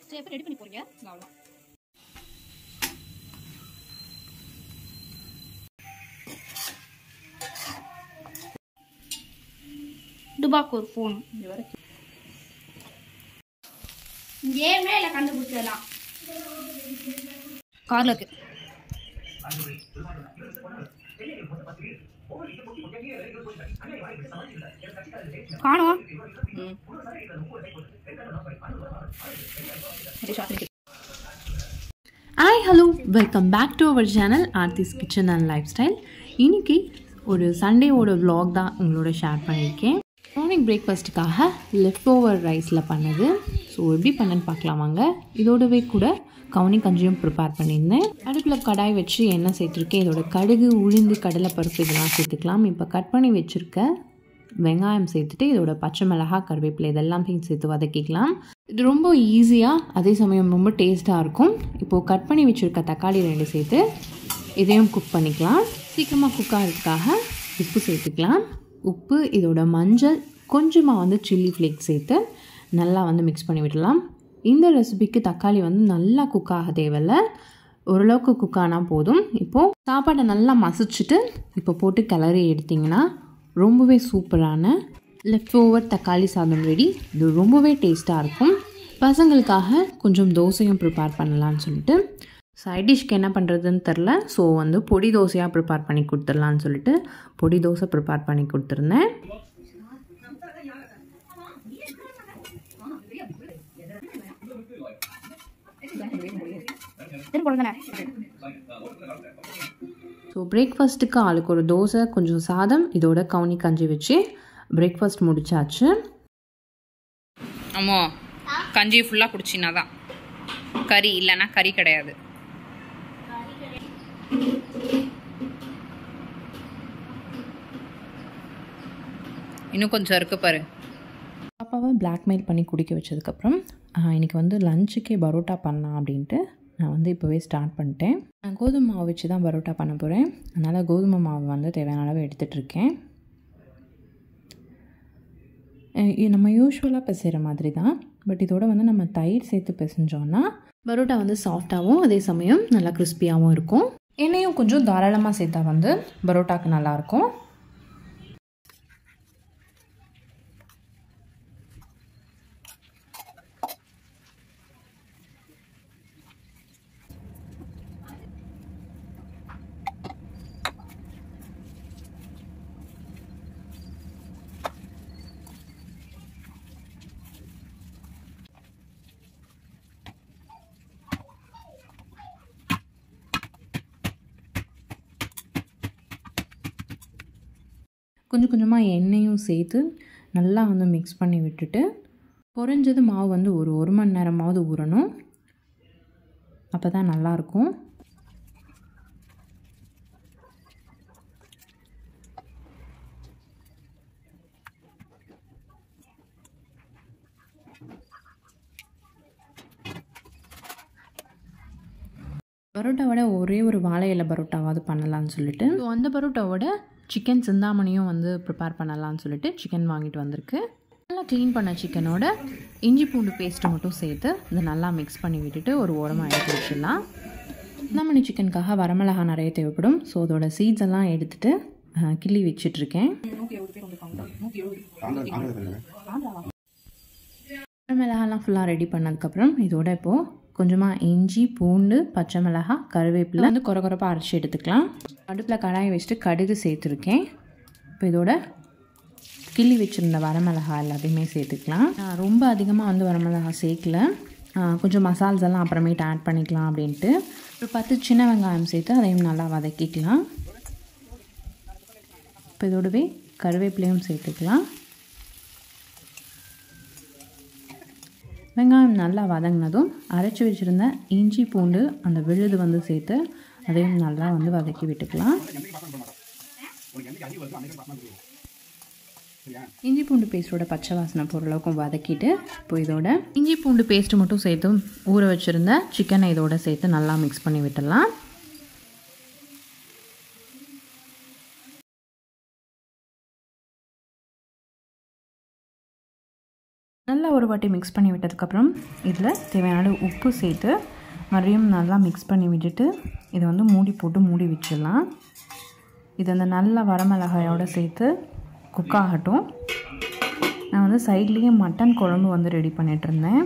சரி எப்போ ரெடி பண்ணி போறீங்க அவ்வளோ டுபாக்கு ஒரு ஃபோன் கேமே இல்லை கண்டுபிடிச்சதெல்லாம் கார்ல இருக்கு காணும் ம் சரி short hi hello welcome back to our channel Aarthi's kitchen and lifestyle இன்னைக்கு ஒரு சண்டேவோட vlog தான் உங்களோட ஷேர் பண்ணியிருக்கேன் மார்னிங் பிரேக்ஃபாஸ்ட்டுக்காக லெஃப்ட் ஓவர் ரைஸில் பண்ணது ஸோ எப்படி பண்ணேன்னு பார்க்கலாம் வாங்க இதோடவே கூட கவுனி கஞ்சியும் ப்ரிப்பேர் பண்ணியிருந்தேன் அடுப்பில் கடாய் வச்சு எண்ணெய் சேர்த்துருக்கேன் இதோட கடுகு உளுந்து கடலைப்பருப்பு இதெல்லாம் சேர்த்துக்கலாம் இப்போ கட் பண்ணி வச்சுருக்க வெங்காயம் சேர்த்துட்டு இதோட பச்சை மிளகாய் கருவேப்பிலை இதெல்லாம் சேர்த்து வதக்கிக்கலாம் இது ரொம்ப ஈஸியாக அதே சமயம் ரொம்ப டேஸ்ட்டாக இருக்கும் இப்போது கட் பண்ணி வச்சுருக்க தக்காளி ரெண்டு சேர்த்து இதையும் குக் பண்ணிக்கலாம் சீக்கிரமாக குக் ஆகிறதுக்காக உப்பு சேர்த்துக்கலாம் உப்பு இதோட மஞ்சள் கொஞ்சமாக வந்து சில்லி ஃப்ளேக்ஸ் சேர்த்து நல்லா வந்து மிக்ஸ் பண்ணி விடலாம் இந்த ரெசிபிக்கு தக்காளி வந்து நல்லா குக் ஆக தேவையில்ல ஓரளவுக்கு குக் ஆனால் போதும் இப்போது சாப்பாடை நல்லா மசிச்சுட்டு இப்போ போட்டு கிளறி எடுத்திங்கன்னா ரொம்பவே சூப்பரான லெஃப்ட் ஓவர் தக்காளி சாதம் ரெடி இது ரொம்பவே டேஸ்ட்டாக இருக்கும் பசங்களுக்காக கொஞ்சம் தோசையும் ப்ரிப்பேர் பண்ணலான்னு சொல்லிட்டு சைட் டிஷ்க்கு என்ன பண்ணுறதுன்னு தெரில ஸோ வந்து பொடி தோசையாக ப்ரிப்பேர் பண்ணி கொடுத்துடலான்னு சொல்லிட்டு பொடி தோசை ப்ரிப்பேர் பண்ணி கொடுத்துருந்தேன் திரும்ப போடுங்க ஸோ பிரேக்ஃபாஸ்ட்டுக்கு ஆளுக்கு ஒரு தோசை கொஞ்சம் சாதம் இதோட கவுனி கஞ்சி வச்சு பிரேக்ஃபாஸ்ட் முடிச்சாச்சு ஆமோ கஞ்சி ஃபுல்லாக குடிச்சினா தான் கறி இல்லைன்னா கறி கிடையாது இன்னும் கொஞ்சம் இருக்கு பாரு பாப்பாவை பிளாக்மெயில் பண்ணி குடிக்க வச்சதுக்கப்புறம் ஆஹ், இன்னைக்கு வந்து லஞ்சுக்கே பரோட்டா பண்ணலாம் அப்படின்ட்டு நான் வந்து இப்போவே ஸ்டார்ட் பண்ணிட்டேன் நான் கோதுமை மாவு வச்சு தான் பரோட்டா பண்ண போகிறேன் அதனால் கோதுமை மாவு வந்து தேவையான அளவு எடுத்துகிட்டு இருக்கேன் அஹ் இது நம்ம யூஸ்வலாக பிசைகிற மாதிரி தான் பட் இதோட வந்து நம்ம தயிர் சேர்த்து பிசைஞ்சோன்னா பரோட்டா வந்து சாஃப்டாகவும் அதே சமயம் நல்லா கிறிஸ்பியாகவும் இருக்கும் எண்ணெயும் கொஞ்சம் தாராளமாக சேர்த்தா வந்து பரோட்டாக்கு நல்லாயிருக்கும் கொஞ்சம் கொஞ்சமாக எண்ணெயும் சேர்த்து நல்லா வந்து மிக்ஸ் பண்ணி விட்டுட்டு குறைஞ்சது மாவு வந்து ஒரு ஒரு மணி நேரமாவது ஊறணும் அப்போ தான் நல்லாயிருக்கும் பரோட்டாவோட ஒரே ஒரு வாழை இலை பரோட்டாவாவது பண்ணலாம்னு சொல்லிட்டு ஸோ அந்த பரோட்டாவோட சிக்கன் சிந்தாமணியும் வந்து ப்ரிப்பேர் பண்ணலாம்னு சொல்லிட்டு சிக்கன் வாங்கிட்டு வந்திருக்கு நல்லா க்ளீன் பண்ண சிக்கனோட இஞ்சி பூண்டு பேஸ்ட்டு மட்டும் சேர்த்து இதை நல்லா மிக்ஸ் பண்ணி விட்டுட்டு ஒரு ஓரமாக எடுத்து வச்சிடலாம் சிந்தாமணி சிக்கனுக்காக வரமிளகா நிறைய தேவைப்படும் ஸோ அதோட சீட்ஸ் எல்லாம் எடுத்துட்டு அஹ், கிள்ளி வச்சிட்ருக்கேன் மிளகாலாம் ஃபுல்லாக ரெடி பண்ணதுக்கப்புறம் இதோட இப்போது கொஞ்சமாக இஞ்சி பூண்டு பச்சை மிளகாய் கருவேப்பிலை வந்து குறை குறைப்பாக அரைச்சி எடுத்துக்கலாம் அடுப்பில் கடாயை வச்சுட்டு கடுகு சேர்த்துருக்கேன் இப்போ இதோட கிள்ளி வச்சுருந்த வரமிளகாய் எல்லாத்தையுமே சேர்த்துக்கலாம் நான் ரொம்ப அதிகமாக வந்து வரமிளகாய் சேர்க்கல ஆ, கொஞ்சம் மசால்ஸ் எல்லாம் அப்புறமேட்டு ஆட் பண்ணிக்கலாம் அப்படின்ட்டு ஒரு பத்து சின்ன வெங்காயம் சேர்த்து அதையும் நல்லா வதக்கிக்கலாம் இப்போ இதோடவே கருவேப்பிலையும் சேர்த்துக்கலாம் வெங்காயம் நல்லா வதங்கினதும் அரைச்சி வச்சுருந்த இஞ்சி பூண்டு அந்த விழுது வந்து சேர்த்து அதையும் நல்லா வந்து வதக்கி விட்டுக்கலாம் இஞ்சி பூண்டு பேஸ்ட்டோட பச்சை வாசனை போகிற அளவுக்கு வதக்கிட்டு இப்போ இதோட இஞ்சி பூண்டு பேஸ்ட்டு மட்டும் சேர்த்து ஊற வச்சுருந்த சிக்கனை இதோட சேர்த்து நல்லா மிக்ஸ் பண்ணி விட்டுடலாம் நல்லா ஒரு வாட்டி மிக்ஸ் பண்ணி விட்டதுக்கப்புறம் இதில் தேவையான உப்பு சேர்த்து மறுபடியும் நல்லா மிக்ஸ் பண்ணி விட்டுட்டு இதை வந்து மூடி போட்டு மூடி வச்சிடலாம் இது அந்த நல்ல வரமிளகாயோடு சேர்த்து குக் ஆகட்டும் நான் வந்து சைட்லேயே மட்டன் குழம்பு வந்து ரெடி பண்ணிகிட்டு இருந்தேன்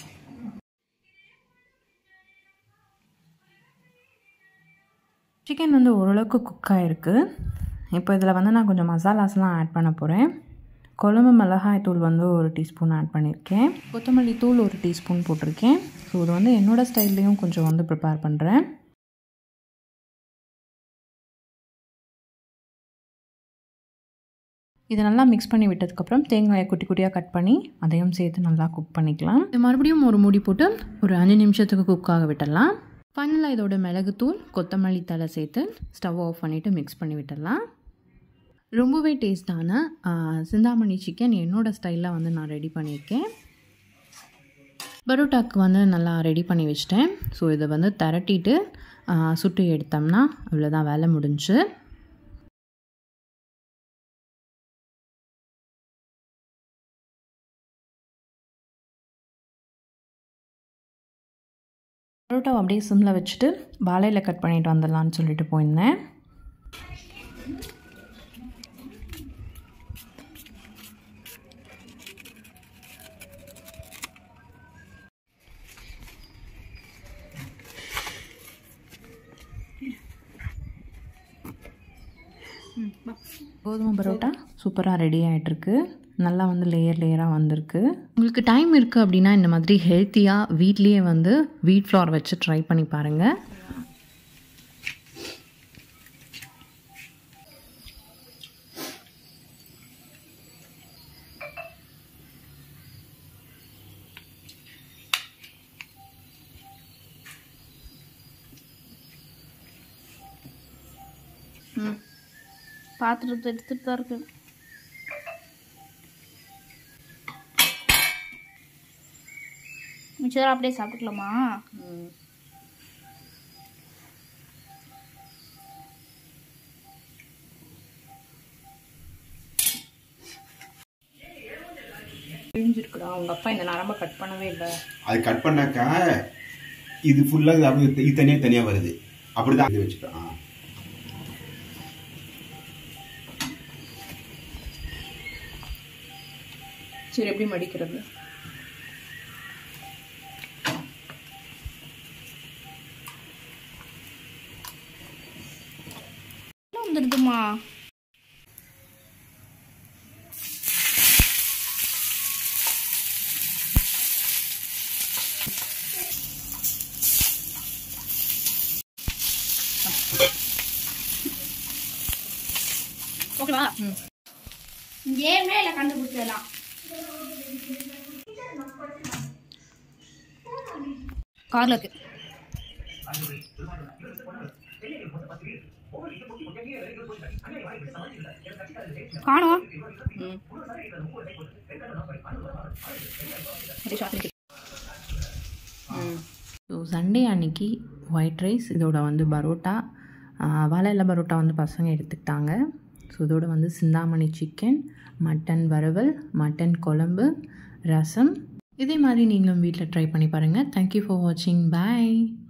சிக்கன் வந்து ஓரளவுக்கு குக் ஆகிருக்கு இப்போ இதில் வந்து நான் கொஞ்சம் மசாலாஸ்லாம் ஆட் பண்ண போகிறேன் குழம்பு மிளகாய் தூள் வந்து ஒரு டீஸ்பூன் ஆட் பண்ணியிருக்கேன் கொத்தமல்லி தூள் ஒரு டீஸ்பூன் போட்டிருக்கேன் ஸோ இது வந்து என்னோடய ஸ்டைல்லையும் கொஞ்சம் வந்து ப்ரிப்பேர் பண்ணுறேன் இதை நல்லா மிக்ஸ் பண்ணி விட்டதுக்கப்புறம் தேங்காயை குட்டி குட்டியாக கட் பண்ணி அதையும் சேர்த்து நல்லா குக் பண்ணிக்கலாம் இது மறுபடியும் ஒரு மூடி போட்டு ஒரு அஞ்சு நிமிஷத்துக்கு குக் ஆக விட்டுடலாம் ஃபைனலாக இதோட மிளகுத்தூள் கொத்தமல்லி தலை சேர்த்து ஸ்டவ் ஆஃப் பண்ணிவிட்டு மிக்ஸ் பண்ணி விட்டுடலாம் ரொம்பவே டேஸ்டான சிந்தாமணி சிக்கன் என்னோடய ஸ்டைலில் வந்து நான் ரெடி பண்ணியிருக்கேன் பரோட்டாக்கு வந்து நல்லா ரெடி பண்ணி வச்சிட்டேன் ஸோ இதை வந்து திரட்டிட்டு சுட்டு எடுத்தோம்னா அவ்வளோதான் வேலை முடிஞ்சு பரோட்டா அப்படியே சிம்மில் வச்சுட்டு வாழையில் கட் பண்ணிட்டு வந்துடலான்னு சொல்லிட்டு போயிருந்தேன் கோதுமை பரோட்டா சூப்பராக ரெடி ஆகிட்டுருக்கு நல்லா வந்து லேயர் லேயராக வந்திருக்கு உங்களுக்கு டைம் இருக்குது அப்படின்னா இந்த மாதிரி ஹெல்த்தியாக வீட்லேயே வந்து வீட் ஃப்ளார் வச்சு ட்ரை பண்ணி பாருங்கள் ம் பாத்திரத்தை எடுத்துட்டு தான் இருக்கு மிச்சம் அப்படியே சாப்பிட்டுக்கலாமா பிழிஞ்சிருக்குடா உங்கள் அப்பா இந்த நரம்பை கட் பண்ணவே இல்லை அது கட் பண்ணாக்கா இது ஃபுல்லாக இது அப்படி இது தனியாக தனியாக வருது அப்படி தான் இது வச்சுட்டோம் ஆ. சரி எப்படி மடிக்கிறது என்ன வந்துடுதுமா ஓகேவா கேமே இல்லை கண்டுபிடிச்சதெல்லாம் கார்ல இருக்கு காணும் ஸோ சண்டே அன்னைக்கு ஒயிட் ரைஸ் இதோட வந்து பரோட்டா வாழையில பரோட்டா வந்து பசங்க எடுத்துக்கிட்டாங்க ஸோ இதோட வந்து சிந்தாமணி சிக்கன் மட்டன் வறுவல் மட்டன் குழம்பு ரசம் இதே மாதிரி நீங்களும் வீட்டில் ட்ரை பண்ணி பாருங்கள் தேங்க்யூ ஃபார் வாட்சிங் பாய்